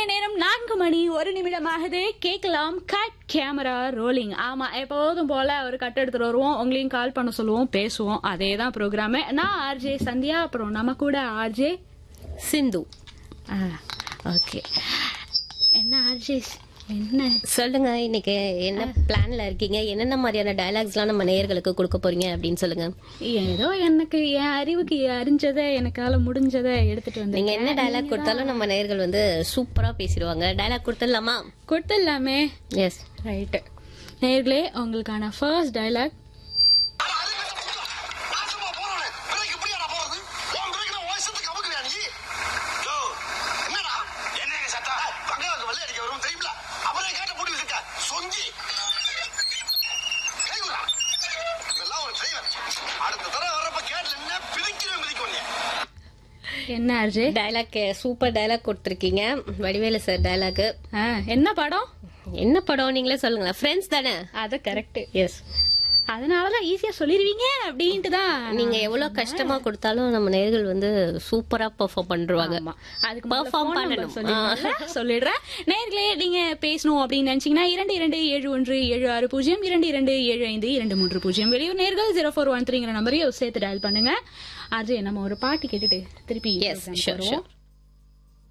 நேரம் நான்கு மணி ஒரு நிமிடம் ஆகுது கேட்கலாம் கட் கேமரா ரோலிங் ஆமா எப்போதும் போல ஒரு கட் எடுத்துட்டு வருவோம் உங்களையும் கால் பண்ண சொல்லுவோம் பேசுவோம் அதே தான் ப்ரோக்ராமு நான் ஆர்ஜே சந்தியா அப்புறம் நம்ம கூட ஆர்ஜே சிந்து ஓகே என்ன ஆர்ஜே என்ன சொல்லுங்க இன்னைக்கு என்ன பிளான்ல இருக்கீங்க என்னென்ன மாதிரியான டயலாக்ஸ்லாம் நம்ம நேயர்களுக்கு கொடுக்க போறீங்க அப்படின்னு சொல்லுங்க ஏதோ எனக்கு என் அறிவுக்கு அறிஞ்சதை எனக்கால முடிஞ்சதை எடுத்துட்டு வந்து நீங்க என்ன டயலாக் கொடுத்தாலும் நம்ம நேயர்கள் வந்து சூப்பரா பேசிடுவாங்க டயலாக் கொடுத்துடலாமா கொடுத்துடலாமே எஸ் ரைட்டு நேர்களே உங்களுக்கான ஃபர்ஸ்ட் டைலாக் நாசமா போறவனே, பிறகு இப்படியாடா போறது? உன் பிறகு நான் உன் இஷ்டத்துக்கு அமுக்குறியா நீ? யோ, என்னடா? என்னங்க சத்தம்? பங்களாவுக்கு வெள்ளை அடிக்க வரும் தெரியுமில? அப்புறம் கேட்ட பூட்டி வச்சிருக்க. சொங்கி. கை விடுறா. இதெல்லாம் ஒரு டிரைவர். அடுத்த தடவை வர்றப்ப கேட்ல நின்னா பிரிக்கிறேன் மிதிக்கும் உன்னைய. என்ன ஆர்ஜே டயலாக் சூப்பர் டயலாக் கொடுத்துருக்கீங்க வடிவேலு சார் டயலாக் ஆ, என்ன படம் என்ன படம் நீங்களே சொல்லுங்களேன் ஃப்ரெண்ட்ஸ் தானே அது கரெக்ட் எஸ் அதனாலதான் ஈஸியா சொல்லிருவீங்க அப்படின்ட்டு தான் நீங்க எவ்வளவு கஷ்டமா கொடுத்தாலும் நம்ம நேர்கள் வந்து சூப்பரா பெர்ஃபார்ம் பண்ணுவாங்க ஆமா. அதுக்கு Perform பெர்ஃபார்ம் பண்ணணும். பண்ணணும் சொல்லிடுறேன் நேர்களே நீங்க பேசணும் அப்படின்னு நினைச்சீங்கன்னா இரண்டு இரண்டு ஏழு ஒன்று ஏழு ஆறு பூஜ்ஜியம் இரண்டு இரண்டு ஏழு ஐந்து இரண்டு மூன்று பூஜ்ஜியம் வெளியூர் நேர்கள் ஜீரோ ஃபோர் ஒன் த்ரீங்கிற நம்பரையும் சேர்த்து டயல் பண்ணுங்க அது நம்ம ஒரு பாட்டு கேட்டுட்டு திருப்பி எஸ் program ஷோர் வருவோம். ஷோர்